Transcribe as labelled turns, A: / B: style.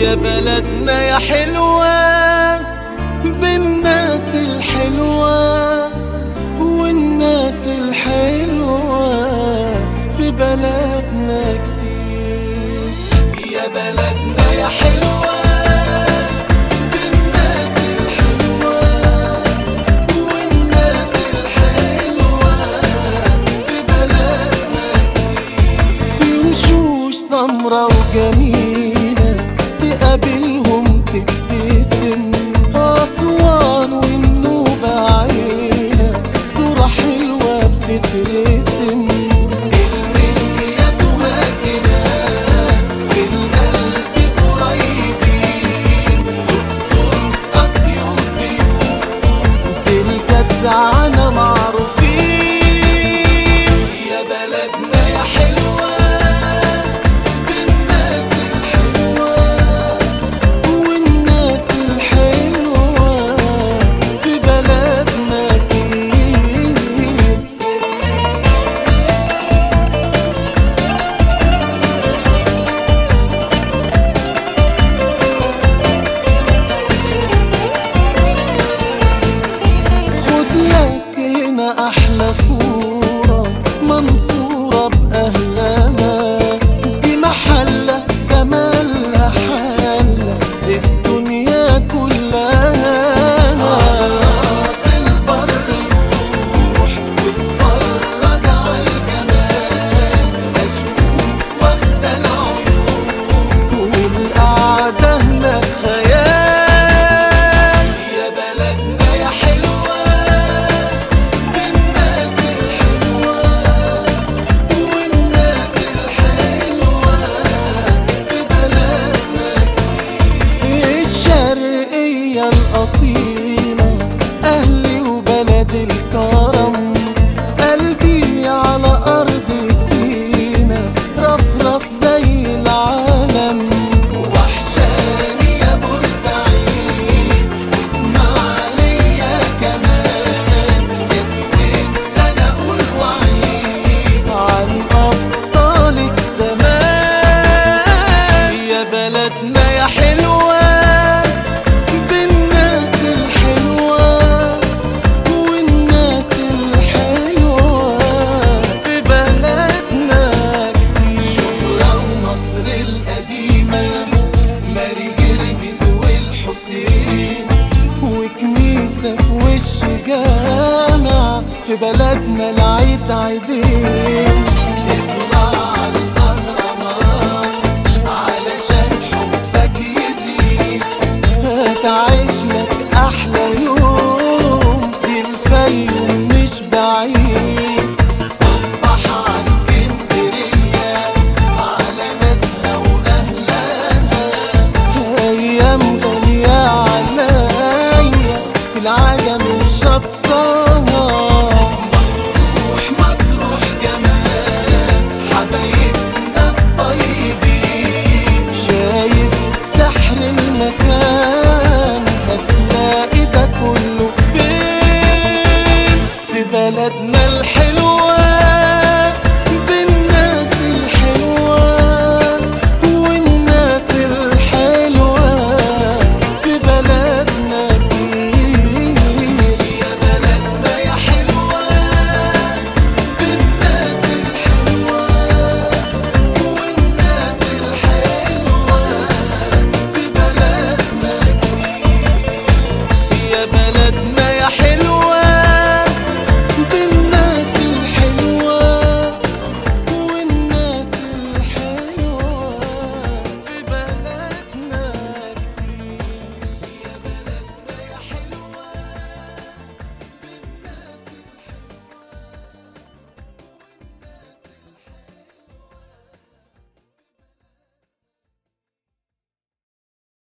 A: يا بلدنا يا حلوة بالناس الحلوة والناس الحلوة في بلدنا كتير يا بلدنا يا حلوة بالناس الحلوة والناس الحلوة في بلدنا في وشوش سمرة وجميلة تقابلهم تبتسم أسوان والنوبة عيلة صورة حلوة بتترسم المني يا سواقنا في القلب قريبين أقصر أسيوط بيوت بالجدعنة معروفين يا بلدنا يا حلوة بالناس الحلوة والناس الحلوة في بلدنا كتير خد لك هنا احلى صورة منصورة باهلها دي محلة جمالها حالة الدنيا كلها راس البر روح واتفرج عالجمال مشبوك واخدة العيون والقعدة هناك خيال يا بلدنا يا حلوة بالناس الحلوة والناس الحلوة في بلدنا كتير الشرقية الأصيلة أهلي وبلد الكرم قلبي على أرض سينا رفرف زي العالم وحشاني يا بورسعيد واسماعيلية كمان يا سويس أنا أقول وعيد عن أبطالك زمان يا بلدنا يا حلوة بالناس الحلوة والناس الحلوة في بلدنا كتير شبرا ومصر القديمة ماري جرجس والحسين وكنيسة في وش جامع في بلدنا العيد عيدين اطلع على الأهرامات علشان حبك يزيد هتعيش لك احلى يوم دي الفيوم مش بعيد صبح عاسكندرية على ناسها واهلها ايام غالية عليا في العالم شطها